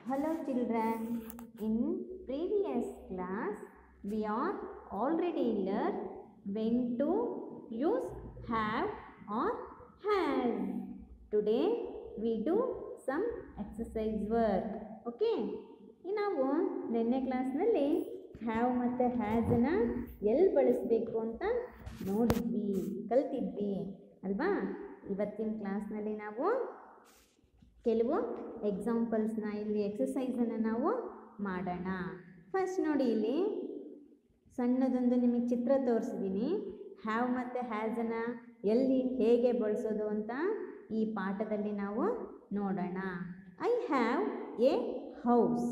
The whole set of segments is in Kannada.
Hello children. In previous class we are already learned when to use have or has. Today we do some exercise work. Okay? ಈ ನಾವು ನಿನ್ನೆ ಕ್ಲಾಸ್ನಲ್ಲಿ ಹ್ಯಾವ್ ಮತ್ತು ಹ್ಯಾಸನ್ನು ಎಲ್ಲಿ ಬಳಸಬೇಕು ಅಂತ ನೋಡಿದ್ವಿ ಕಲ್ತಿದ್ವಿ ಅಲ್ವಾ ಇವತ್ತಿನ ಕ್ಲಾಸ್ನಲ್ಲಿ ನಾವು ಕೆಲವು ಎಕ್ಸಾಂಪಲ್ಸ್ನ ಇಲ್ಲಿ ಎಕ್ಸಸೈಸನ್ನು ನಾವು ಮಾಡೋಣ ಫಸ್ಟ್ ನೋಡಿ ಇಲ್ಲಿ ಸಣ್ಣದೊಂದು ನಿಮಗೆ ಚಿತ್ರ ತೋರಿಸಿದ್ದೀನಿ ಹ್ಯಾವ್ ಮತ್ತು ಹ್ಯಾಸನ್ನು ಎಲ್ಲಿ ಹೇಗೆ ಬಳಸೋದು ಅಂತ ಈ ಪಾಠದಲ್ಲಿ ನಾವು ನೋಡೋಣ I have a house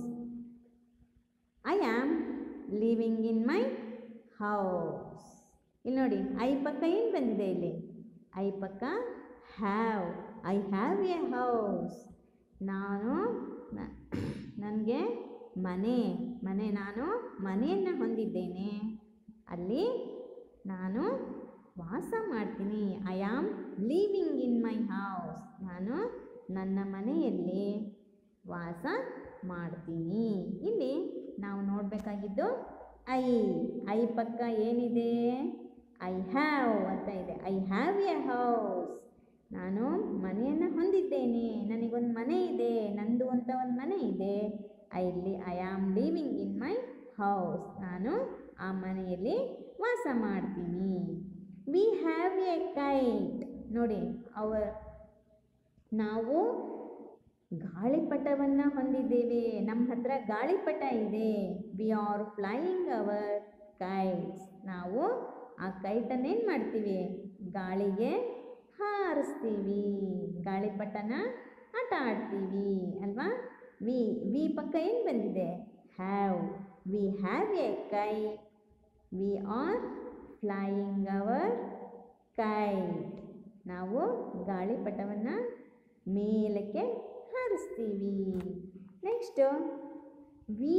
I am living in my house ಇಲ್ಲಿ ನೋಡಿ ಐ ಪಕ್ಕ ಏನು ಬಂದಿದೆ ಇಲ್ಲಿ ಐ ಪಕ್ಕ have I have a house ನಾನು ನನಗೆ ಮನೆ ಮನೆ ನಾನು ಮನೆಯನ್ನು ಹೊಂದಿದ್ದೇನೆ ಅಲ್ಲಿ ನಾನು ವಾಸ ಮಾಡ್ತೀನಿ I am living in my house ನಾನು ನನ್ನ ಮನೆಯಲ್ಲಿ ವಾಸ ಮಾಡ್ತೀನಿ ಇಲ್ಲಿ ನಾವು ನೋಡಬೇಕಾಗಿದ್ದು ಐ ಐ ಪಕ್ಕ ಏನಿದೆ ಐ ಹ್ಯಾವ್ ಅಂತ ಇದೆ ಐ ಹ್ಯಾವ್ ಎ ಹೌಸ್ ನಾನು ಮನೆಯನ್ನು ಹೊಂದಿದ್ದೇನೆ ನನಗೊಂದು ಮನೆ ಇದೆ ನಂದು ಅಂತ ಒಂದು ಮನೆ ಇದೆ ಐ ಲಿ I am living in my house ನಾನು ಆ ಮನೆಯಲ್ಲಿ ವಾಸ ಮಾಡ್ತೀನಿ ವಿ ಹ್ಯಾವ್ ಎ ಕೈಟ್ ನೋಡಿ ಅವರ್ ನಾವು ಗಾಳಿಪಟವನ್ನು ಹೊಂದಿದ್ದೇವೆ ನಮ್ಮ ಹತ್ರ ಗಾಳಿಪಟ ಇದೆ we are flying our kites ನಾವು ಆ ಕೈಟನ್ನೇನು ಮಾಡ್ತೀವಿ ಗಾಳಿಗೆ ಹಾರಿಸ್ತೀವಿ ಗಾಳಿಪಟನ ಆಟ ಆಡ್ತೀವಿ ಅಲ್ವಾ ವಿ ವಿ ಪಕ್ಕ ಏನು ಬಂದಿದೆ ಹ್ಯಾವ್ ವಿ ಹ್ಯಾವ್ ಎ ಕೈ we are flying our kite ನಾವು ಗಾಳಿಪಟವನ್ನು ಮೇಲಕ್ಕೆ ಹಾರಿಸ್ತೀವಿ ನೆಕ್ಸ್ಟು ವಿ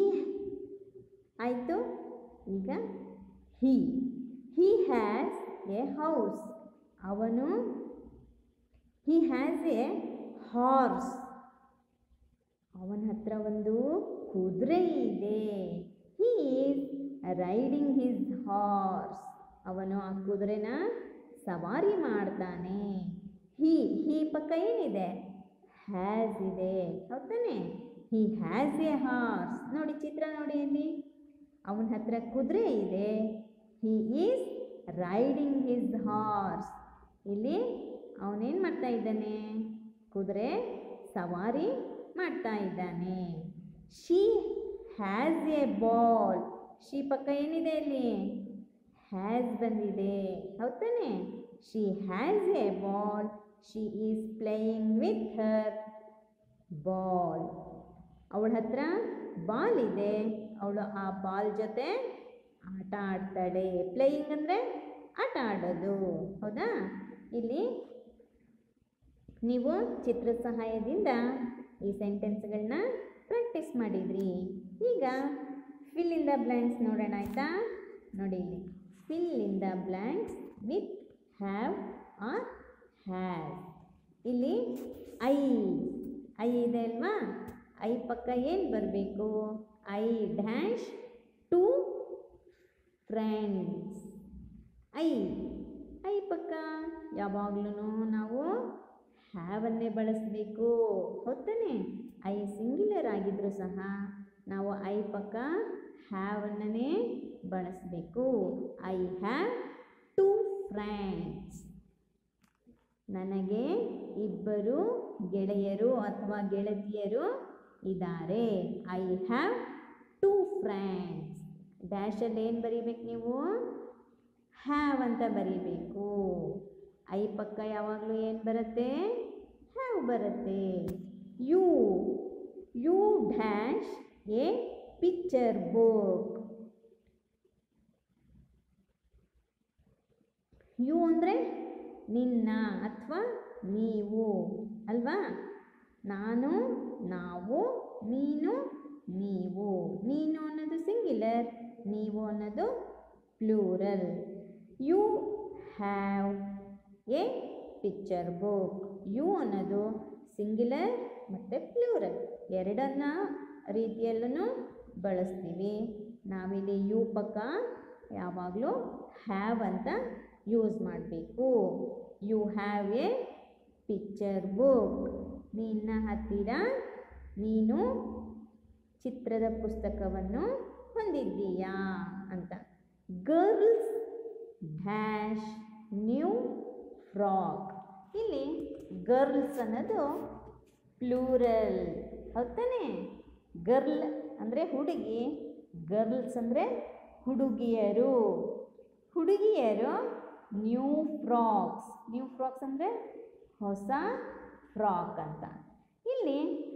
ಆಯಿತು ಈಗ he he has a house ಅವನು ಹಿ ಹ್ಯಾಸ್ ಎ ಹಾರ್ಸ್ ಅವನ ಹತ್ರ ಒಂದು ಕುದುರೆ ಇದೆ he is riding his horse ಅವನು ಆ ಕುದುರೆನ ಸವಾರಿ ಮಾಡ್ತಾನೆ ಹಿ ಹಿ ಪಕ್ಕ ಏನಿದೆ ಹ್ಯಾಸ್ ಇದೆ ಹೌದಾನೆ ಹಿ ಹ್ಯಾಸ್ ಎ ಹಾರ್ಸ್ ನೋಡಿ ಚಿತ್ರ ನೋಡಿ ಅಲ್ಲಿ ಅವನ ಹತ್ರ ಕುದುರೆ ಇದೆ he is riding his horse ಇಲ್ಲಿ ಅವನೇನು ಮಾಡ್ತಾ ಇದ್ದಾನೆ ಕುದುರೆ ಸವಾರಿ ಮಾಡ್ತಾ ಇದ್ದಾನೆ she has a ball she ಪಕ್ಕ ಏನಿದೆ ಇಲ್ಲಿ ಹ್ಯಾಸ್ ಬಂದಿದೆ ಹೌದಾನೆ she has a ball she is playing with her ball ಅವಳ ಹತ್ರ ಬಾಲ್ ಇದೆ ಅವಳು ಆ ಬಾಲ್ ಜೊತೆ ಆಟ ಆಡ್ತಾಳೆ ಪ್ಲೇಯಿಂಗ್ ಅಂದರೆ ಆಟ ಆಡೋದು ಹೌದಾ ಇಲ್ಲಿ ನೀವು ಚಿತ್ರ ಸಹಾಯದಿಂದ ಈ ಸೆಂಟೆನ್ಸ್ಗಳನ್ನ ಪ್ರಾಕ್ಟೀಸ್ ಮಾಡಿದ್ರಿ ಈಗ ಫಿಲ್ ಇನ್ ದ ಬ್ಲ್ಯಾಂಕ್ಸ್ ನೋಡೋಣ ಆಯಿತಾ ನೋಡಿ ಇಲ್ಲಿ fill in the blanks with have or have ಇಲ್ಲಿ ಐ ಐ ಇದೆ ಅಲ್ವಾ ಐ ಪಕ್ಕ ಏನು ಬರಬೇಕು I dash to friends I I ಪಕ್ಕ ಯಾವಾಗಲೂ ನಾವು ಹ್ಯಾವನ್ನೇ ಬಳಸಬೇಕು ಹೌದಾನೆ ಐ ಸಿಂಗ್ಯುಲರ್ ಆಗಿದ್ದರೂ ಸಹ ನಾವು ಐ ಪಕ್ಕ ಹ್ಯಾವನ್ನೇ ಬಳಸಬೇಕು ಐ ಹ್ಯಾವ್ ಟು ಫ್ರೆಂಡ್ಸ್ ನನಗೆ ಇಬ್ಬರು ಗೆಳೆಯರು ಅಥವಾ ಗೆಳತಿಯರು ಇದ್ದಾರೆ ಐ ಹ್ಯಾವ್ ಟೂ ಫ್ರೆಂಡ್ಸ್ ಡ್ಯಾಶಲ್ಲಿ ಏನು ಬರೀಬೇಕು ನೀವು ಹ್ಯಾವ್ ಅಂತ ಬರೀಬೇಕು ಐ ಪಕ್ಕ ಯಾವಾಗಲೂ ಏನು ಬರುತ್ತೆ ಹ್ಯಾವ್ ಬರುತ್ತೆ you you dash a picture book you ಅಂದರೆ ನಿನ್ನ ಅಥವಾ ನೀವು ಅಲ್ವಾ ನಾನು ನಾವು ನೀನು ನೀವು ನೀನು ಅನ್ನೋದು ಸಿಂಗ್ಯುಲರ್ ನೀವು ಅನ್ನೋದು plural you have a picture book you ಅನ್ನೋದು ಸಿಂಗ್ಯುಲರ್ ಮತ್ತು ಪ್ಲೂರಲ್ ಎರಡನ್ನ ರೀತಿಯಲ್ಲೂ ಬಳಸ್ತೀವಿ ನಾವಿಲ್ಲಿ ಯು ಪಕ್ಕ ಯಾವಾಗಲೂ ಹ್ಯಾವ್ ಅಂತ ಯೂಸ್ ಮಾಡಬೇಕು you have a picture book ನಿನ್ನ ಹತ್ತಿರ ನೀನು ಚಿತ್ರದ ಪುಸ್ತಕವನ್ನು ಹೊಂದಿದ್ದೀಯಾ ಅಂತ ಗರ್ಲ್ಸ್ ಡ್ಯಾಶ್ ನ್ಯೂ ಫ್ರಾಕ್ ಇಲ್ಲಿ ಗರ್ಲ್ಸ್ ಅನ್ನೋದು ಪ್ಲೂರಲ್ ಹೌದಾನೆ ಗರ್ಲ್ ಅಂದರೆ ಹುಡುಗಿ ಗರ್ಲ್ಸ್ ಅಂದರೆ ಹುಡುಗಿಯರು ಹುಡುಗಿಯರು ನ್ಯೂ ಫ್ರಾಕ್ಸ್ ನ್ಯೂ ಫ್ರಾಕ್ಸ್ ಅಂದರೆ ಹೊಸ ಫ್ರಾಕ್ ಅಂತ ಇಲ್ಲಿ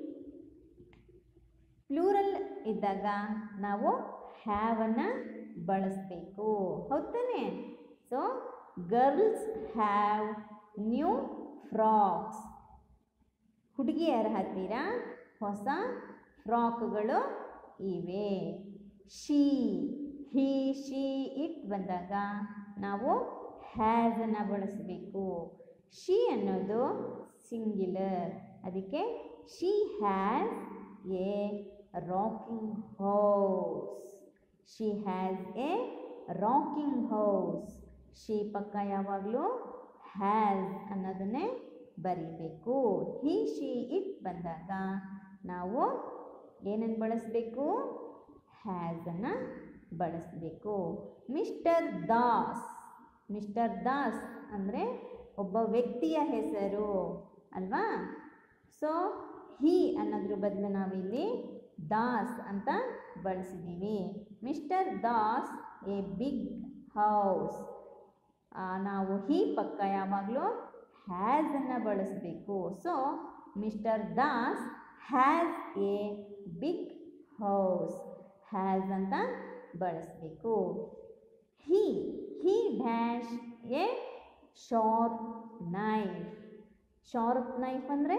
ಪ್ಲೂರಲ್ ಇದ್ದಾಗ ನಾವು ಹ್ಯಾವನ್ನು ಬಳಸಬೇಕು ಹೌದಾನೆ so girls have new frocks ಹುಡುಗಿಯರ ಹತ್ತಿರ ಹೊಸ ಫ್ರಾಕ್ಗಳು ಇವೆ ಶೀ ಹಿ ಶಿ ಇಟ್ ಬಂದಾಗ ನಾವು ಹ್ಯಾಸನ್ನು ಬಳಸಬೇಕು ಶಿ ಅನ್ನೋದು ಸಿಂಗ್ಯುಲರ್ ಅದಕ್ಕೆ she has a rocking house she has a rocking house she ಪಕ್ಕ ಯಾವಾಗಲೂ ಹ್ಯಾಸ್ ಅನ್ನೋದನ್ನೇ ಬರೀಬೇಕು ಹಿ ಶಿ ಇಟ್ ಬಂದಾಗ ನಾವು ಏನನ್ನು ಬಳಸಬೇಕು ಹ್ಯಾಸನ್ನು ಬಳಸಬೇಕು ಮಿಸ್ಟರ್ ದಾಸ್ ಮಿಸ್ಟರ್ ದಾಸ್ ಅಂದರೆ ಒಬ್ಬ ವ್ಯಕ್ತಿಯ ಹೆಸರು ಅಲ್ವಾ ಸೊ ಹಿ ಅನ್ನೋದ್ರ ಬದಲು ನಾವಿಲ್ಲಿ ದಾಸ್ ಅಂತ ಬಳಸಿದ್ದೀವಿ mister Das a big house ನಾವು ಹಿ ಪಕ್ಕ ಯಾವಾಗಲೂ ಹ್ಯಾಸನ್ನು ಬಳಸಬೇಕು so mister Das has a big house has ಅಂತ ಬಳಸಬೇಕು he he dash a sharp knife sharp knife ಅಂದರೆ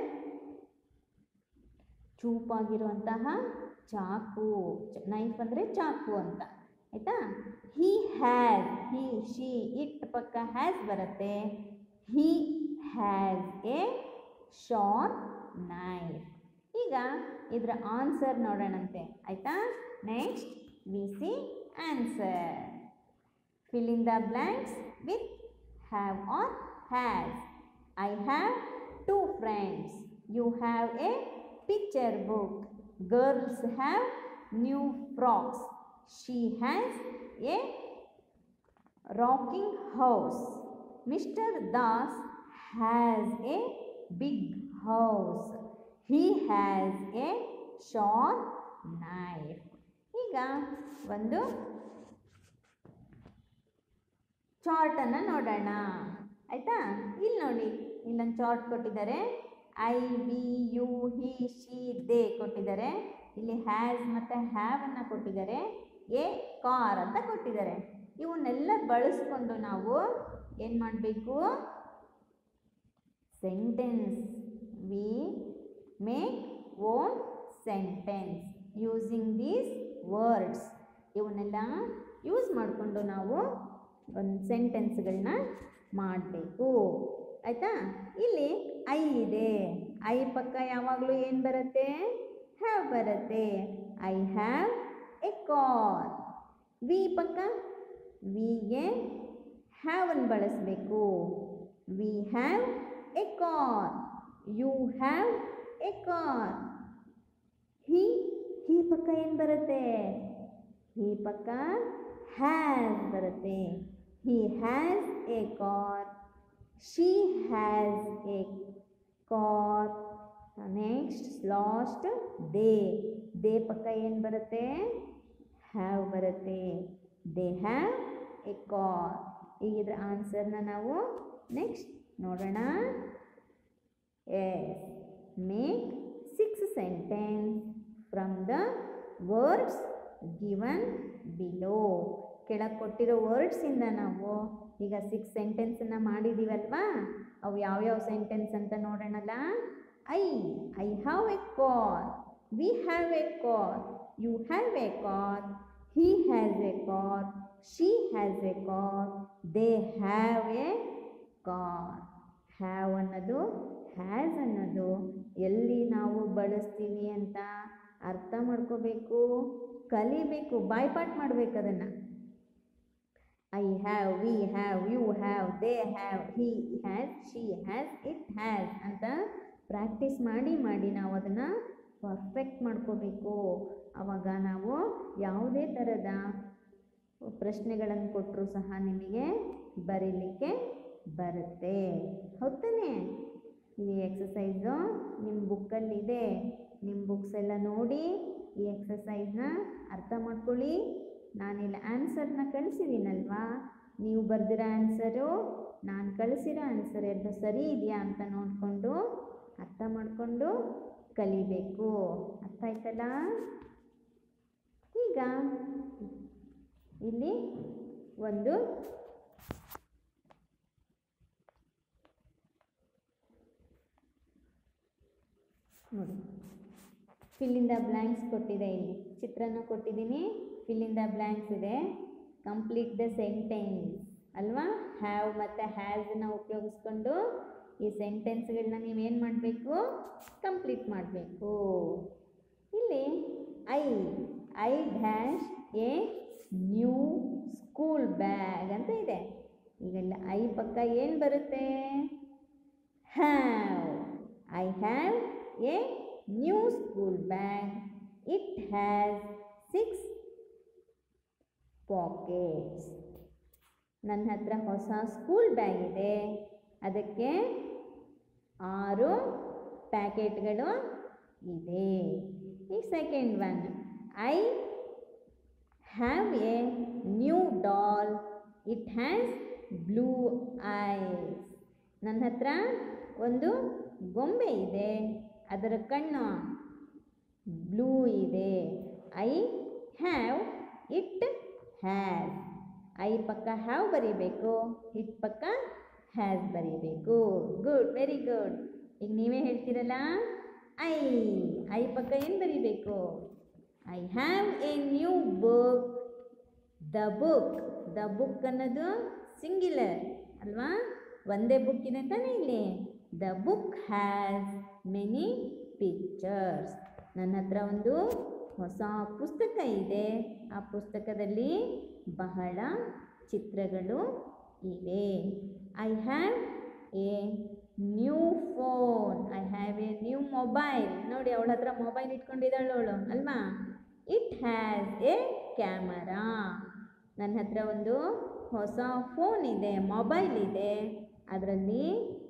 ಚೂಪಾಗಿರುವಂತಹ ಚಾಕು ನೈಫ್ ಅಂದರೆ ಚಾಕು ಅಂತ ಆಯಿತಾ he has he she it ಪಕ್ಕ ಹ್ಯಾಸ್ ಬರುತ್ತೆ he has a sharp knife ಈಗ ಇದರ ಆನ್ಸರ್ ನೋಡೋಣಂತೆ ಆಯಿತಾ next we see answer fill in the blanks with have or has. I have two friends. You have a picture book. Girls have new frocks. She has a rocking house. Mr. Das has a big house. He has a sharp knife. ಈಗ ಒಂದು ಚಾರ್ಟನ್ನು ನೋಡೋಣ ಆಯಿತಾ ಇಲ್ಲಿ ನೋಡಿ ಇಲ್ಲೊಂದು ಚಾರ್ಟ್ ಕೊಟ್ಟಿದ್ದಾರೆ I we you he she they ಕೊಟ್ಟಿದ್ದಾರೆ ಇಲ್ಲಿ ಹ್ಯಾಸ್ ಮತ್ತು ಹ್ಯಾವನ್ನು ಕೊಟ್ಟಿದ್ದಾರೆ ಎ ಕಾರ್ ಅಂತ ಕೊಟ್ಟಿದ್ದಾರೆ ಇವನ್ನೆಲ್ಲ ಬಳಸ್ಕೊಂಡು ನಾವು ಏನು ಮಾಡಬೇಕು sentence we make own sentence using these words ಇವನ್ನೆಲ್ಲ ಯೂಸ್ ಮಾಡಿಕೊಂಡು ನಾವು ಒಂದು ಸೆಂಟೆನ್ಸ್ಗಳನ್ನ ಮಾಡಬೇಕು ಆಯಿತಾ ಇಲ್ಲಿ ಐ ಇದೆ ಐ ಪಕ್ಕ ಯಾವಾಗಲೂ ಏನು ಬರುತ್ತೆ ಹ್ಯಾವ್ ಬರುತ್ತೆ I have a car we ಪಕ್ಕ ವಿಗೆ ಹ್ಯಾವನ್ನು ಬಳಸಬೇಕು we have a car you have a car he he ಪಕ್ಕ ಏನು ಬರುತ್ತೆ ಹಿ ಪಕ್ಕ ಹ್ಯಾಸ್ ಬರುತ್ತೆ he has a car she has a car next last they they ಪಕ್ಕ ಏನು ಬರುತ್ತೆ ಹ್ಯಾವ್ ಬರುತ್ತೆ ದೇ ಹ್ಯಾವ್ ಎ ಕಾರ್ ಈಗ ಇದ್ರ ಆನ್ಸರ್ನ ನಾವು ನೆಕ್ಸ್ಟ್ ನೋಡೋಣ yes make six sentence from the words given below ಕೆಳಗೆ ಕೊಟ್ಟಿರೋ ವರ್ಡ್ಸಿಂದ ನಾವು ಈಗ ಸಿಕ್ಸ್ ಸೆಂಟೆನ್ಸನ್ನು ಮಾಡಿದ್ದೀವಲ್ವಾ ಅವು ಯಾವ್ಯಾವ ಸೆಂಟೆನ್ಸ್ ಅಂತ ನೋಡೋಣಲ್ಲ I I have a car we have a car you have a car he has a car she has a car they have a car have ಅನ್ನೋದು ಹ್ಯಾಸ್ ಅನ್ನೋದು ಎಲ್ಲಿ ನಾವು ಬಳಸ್ತೀವಿ ಅಂತ ಅರ್ಥ ಮಾಡ್ಕೋಬೇಕು ಕಲಿಬೇಕು ಬಾಯ್ಪಾಟ್ ಮಾಡ್ಬೇಕು ಅದನ್ನು I have we have you have they have he has she has it has ಅಂತ ಪ್ರಾಕ್ಟೀಸ್ ಮಾಡಿ ಮಾಡಿ ನಾವು ಅದನ್ನು ಪರ್ಫೆಕ್ಟ್ ಮಾಡ್ಕೋಬೇಕು ಆವಾಗ ನಾವು ಯಾವುದೇ ಥರದ ಪ್ರಶ್ನೆಗಳನ್ನು ಕೊಟ್ಟರು ಸಹ ನಿಮಗೆ ಬರೀಲಿಕ್ಕೆ ಬರುತ್ತೆ ಹೌದಾನೆ ಈ ಎಕ್ಸಸೈಸು ನಿಮ್ಮ ಬುಕ್ಕಲ್ಲಿದೆ ನಿಮ್ಮ ಬುಕ್ಸ್ ಎಲ್ಲ ನೋಡಿ ಈ ಎಕ್ಸಸೈಸ್ನ ಅರ್ಥ ಮಾಡ್ಕೊಳ್ಳಿ ನಾನಿಲ್ಲಿ ಆನ್ಸರ್ನ ಕಳಿಸಿದ್ದೀನಲ್ವಾ ನೀವು ಬರೆದಿರೋ ಆನ್ಸರು ನಾನು ಕಳಿಸಿರೋ ಆನ್ಸರ್ ಎರಡು ಸರಿ ಇದೆಯಾ ಅಂತ ನೋಡಿಕೊಂಡು ಅರ್ಥ ಮಾಡಿಕೊಂಡು ಕಲಿಬೇಕು ಅರ್ಥ ಆಯ್ತಲ್ಲ ಈಗ ಇಲ್ಲಿ ಒಂದು ನೋಡಿ ಫಿಲ್ ಇನ್ ದ ಬ್ಲ್ಯಾಂಕ್ಸ್ ಕೊಟ್ಟಿದೆ ಇಲ್ಲಿ ಚಿತ್ರನ ಕೊಟ್ಟಿದ್ದೀನಿ ಫಿಲ್ ಇನ್ ದ ಬ್ಲ್ಯಾಂಕ್ಸ್ ಇದೆ ಕಂಪ್ಲೀಟ್ ದ ಸೆಂಟೆನ್ಸ್ ಅಲ್ವಾ ಹ್ಯಾವ್ ಮತ್ತು ಹ್ಯಾಸನ್ನ ಉಪಯೋಗಿಸ್ಕೊಂಡು ಈ ಸೆಂಟೆನ್ಸ್ಗಳನ್ನ ನೀವೇನು ಮಾಡಬೇಕು ಕಂಪ್ಲೀಟ್ ಮಾಡಬೇಕು ಇಲ್ಲಿ I I dash a new school bag ಅಂತ ಇದೆ ಈಗ ಇಲ್ಲಿ ಐ ಪಕ್ಕ ಏನು ಬರುತ್ತೆ have I have a new school bag it has six pockets ನನ್ನ ಹತ್ರ ಹೊಸ ಸ್ಕೂಲ್ ಬ್ಯಾಗ್ ಇದೆ ಅದಕ್ಕೆ ಆರು ಪ್ಯಾಕೆಟ್ಗಳು ಇದೆ ಈ second one I have a new doll it has blue eyes ನನ್ನ ಹತ್ರ ಒಂದು ಗೊಂಬೆ ಇದೆ ಅದರ ಕಣ್ಣು ಬ್ಲೂ ಇದೆ I have it has I ಪಕ್ಕ ಹ್ಯಾವ್ ಬರೀಬೇಕು ಇಟ್ ಪಕ್ಕ ಹ್ಯಾಸ್ ಬರೀಬೇಕು ಗುಡ್ ವೆರಿ ಗುಡ್ ಈಗ ನೀವೇ ಹೇಳ್ತೀರಲ್ಲ ಐ ಐ ಪಕ್ಕ ಏನು ಬರೀಬೇಕು I have a new book the book the book ಅನ್ನೋದು ಸಿಂಗ್ಯುಲರ್ ಅಲ್ವಾ ಒಂದೇ ಬುಕ್ ಇದೆ ತಾನೇ ಇಲ್ಲಿ the book has many pictures ನನ್ನ ಹತ್ರ ಒಂದು ಹೊಸ ಪುಸ್ತಕ ಇದೆ ಆ ಪುಸ್ತಕದಲ್ಲಿ ಬಹಳ ಚಿತ್ರಗಳು ಇವೆ I have a new phone I have a new mobile ನೋಡಿ ಅವಳ ಹತ್ರ ಮೊಬೈಲ್ ಇಟ್ಕೊಂಡಿದ್ದಾಳು ಅವಳು ಅಲ್ವಾ ಇಟ್ ಹ್ಯಾಸ್ ಎ ಕ್ಯಾಮರಾ ನನ್ನ ಹತ್ರ ಒಂದು ಹೊಸ ಫೋನ್ ಇದೆ ಮೊಬೈಲ್ ಇದೆ ಅದರಲ್ಲಿ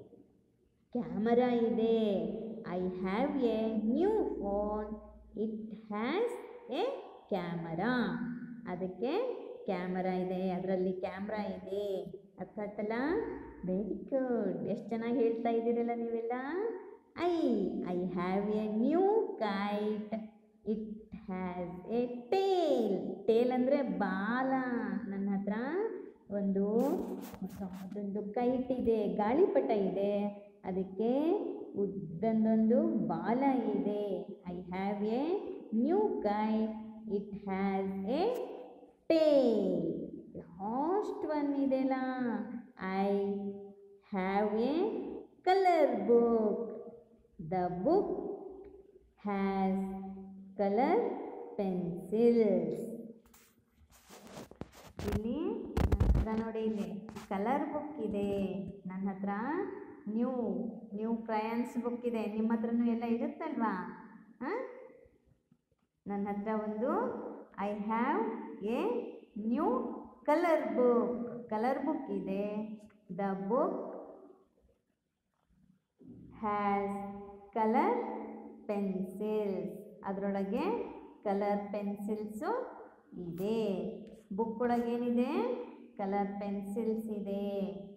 ಕ್ಯಾಮರಾ ಇದೆ I have a new phone it has a camera ಅದಕ್ಕೆ ಕ್ಯಾಮರಾ ಇದೆ ಅದರಲ್ಲಿ ಕ್ಯಾಮ್ರಾ ಇದೆ ಅರ್ಥ ಆಯ್ತಲ್ಲ ವೆರಿ ಗುಡ್ ಎಷ್ಟು ಚೆನ್ನಾಗಿ ಹೇಳ್ತಾ ಇದ್ದೀರಲ್ಲ ನೀವೆಲ್ಲ I I have a new kite it has a tail tail ಅಂದರೆ ಬಾಲ ನನ್ನ ಹತ್ರ ಒಂದು ಹೊಸದೊಂದು ಕೈಟ್ ಇದೆ ಗಾಳಿಪಟ ಇದೆ ಅದಕ್ಕೆ ಉದ್ದೊಂದೊಂದು ಬಾಲ ಇದೆ I have a new kite it has a tail last one ಇದೆಲ್ಲ I have a colour book the book has colour pencils ಇಲ್ಲಿ ನನ್ನ ಹತ್ರ ನೋಡಿ ಇಲ್ಲಿ ಕಲರ್ ಬುಕ್ ಇದೆ ನನ್ನ ಹತ್ರ ನ್ಯೂ ನ್ಯೂ ಕ್ರಯನ್ಸ್ ಬುಕ್ ಇದೆ ನಿಮ್ಮ ಹತ್ರನೂ ಎಲ್ಲ ಇರುತ್ತಲ್ವಾ ಹಾಂ ನನ್ನ ಹತ್ರ ಒಂದು I have a new colour book colour book ಇದೆ the book has colour pencils ಅದರೊಳಗೆ ಕಲರ್ ಪೆನ್ಸಿಲ್ಸು ಇದೆ ಬುಕ್ ಒಳಗೆ ಏನಿದೆ ಕಲರ್ ಪೆನ್ಸಿಲ್ಸ್ ಇದೆ